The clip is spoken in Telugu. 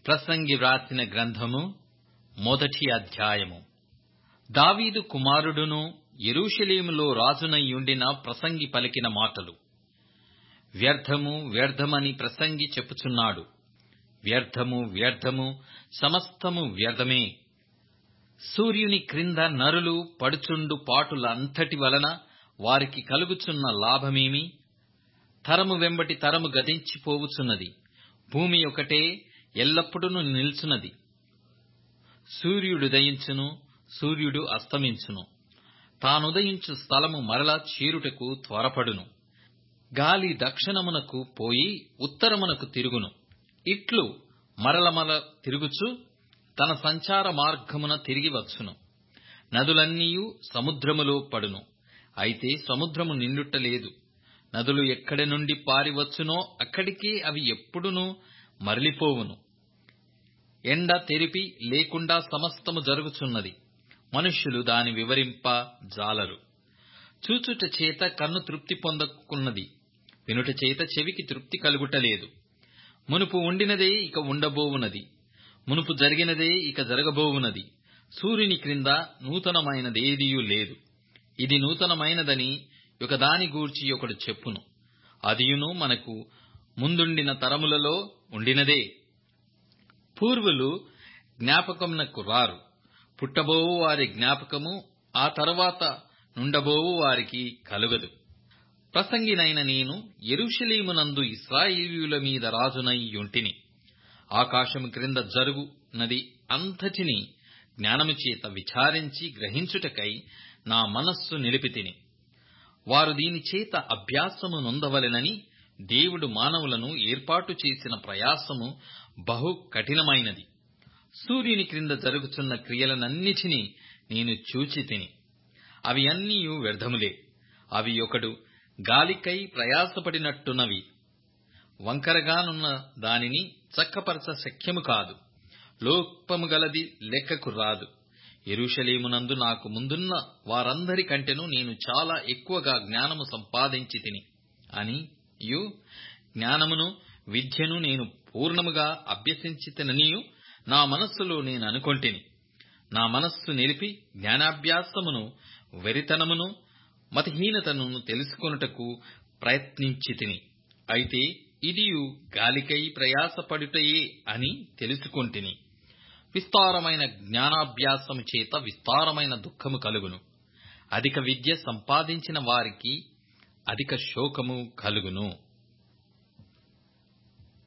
ప్రసంగి వ్రాసిన గ్రంథము మొదటి అధ్యాయము దావీదు కుమారుడును యెరూషలేములో రాజునయ్యుండిన ప్రసంగి పలికిన మాటలు వ్యర్థము వ్యర్థమని ప్రసంగి చెప్పుచున్నాడు వ్యర్థము వ్యర్థము సమస్తము వ్యర్థమే సూర్యుని క్రింద నరులు పడుచుండు పాటుల అంతటి వలన వారికి కలుగుచున్న లాభమేమి తరము వెంబటి తరము గతించిపోవుచున్నది భూమి ఒకటే ఎల్లప్పుడూ నిల్చున్నది సూర్యుడు ఉదయించును సూర్యుడు అస్తమించును తానుదయించు స్థలము మరల చేరుటకు త్వరపడును గాలి దక్షిణమునకు పోయి ఉత్తరమునకు తిరుగును ఇట్లు మరల మరల తిరుగుచు తన సంచార మార్గమున తిరిగి వచ్చును నదులన్నీయు సముద్రములో పడును అయితే సముద్రము నిండుటలేదు నదులు ఎక్కడి నుండి పారివచ్చునో అక్కడికే అవి ఎప్పుడునూ మరలిపోవును ఎండ తెరిపి లేకుండా సమస్తము జరుగుచున్నది మనుష్యులు దాని వివరింప జాలరు చూచుట చేత కన్ను తృప్తి పొందకున్నది వినుట చేత చెవికి తృప్తి కలుగుటలేదు మునుపు ఉండినదే ఇక ఉండబోవునది మునుపు జరిగినదే ఇక జరగబోవునది సూర్యుని క్రింద నూతనమైనదేదియూ లేదు ఇది నూతనమైనదని ఒకదాని గూర్చి ఒకడు చెప్పును అదియును మనకు ముందుండిన తరములలో ఉండినదే పూర్వులు జ్ఞాపకమునకు రారు పుట్టబోవు వారి జ్ఞాపకము ఆ తరువాత నుండబోవు వారికి కలుగదు ప్రసంగినైన నేను యెరూషలేమునందు ఇస్రాయేలీయుల మీద రాజునై యుంటిని ఆకాశము క్రింద జరుగునది అంతటిని జ్ఞానము చేత విచారించి గ్రహించుటకై నా మనస్సు నిలిపితిని వారు దీని చేత అభ్యాసము నొందవలెనని దేవుడు మానవులను ఏర్పాటు చేసిన ప్రయాసము బహు కఠినమైనది సూర్యుని క్రింద జరుగుచున్న క్రియలనన్నిటినీ నేను చూచి తిని అవి అన్నీయు వ్యర్థములే అవి ఒకడు గాలికై ప్రయాసపడినట్టున్నవి వంకరగానున్న దానిని చక్కపరచ శక్యము కాదు లోపము గలది లెక్కకు రాదు ఎరుషలేమునందు నాకు ముందున్న వారందరి కంటెను నేను చాలా ఎక్కువగా జ్ఞానము సంపాదించి తిని అని యు జ్ఞానమును విద్యను నేను పూర్ణముగా అభ్యసించి తిననియు నా మనస్సులో నేను అనుకొంటిని నా మనస్సు నిలిపి జ్ఞానాభ్యాసమును వెరితనమును మతహీనతను తెలుసుకొనుటకు ప్రయత్నించి తిని అయితే ఇదియు గాలికై ప్రయాసపడుటయే అని తెలుసుకొంటిని విస్తారమైన జ్ఞానాభ్యాసము చేత విస్తారమైన దుఃఖము కలుగును అధిక విద్య సంపాదించిన వారికి అధిక శోకము కలుగును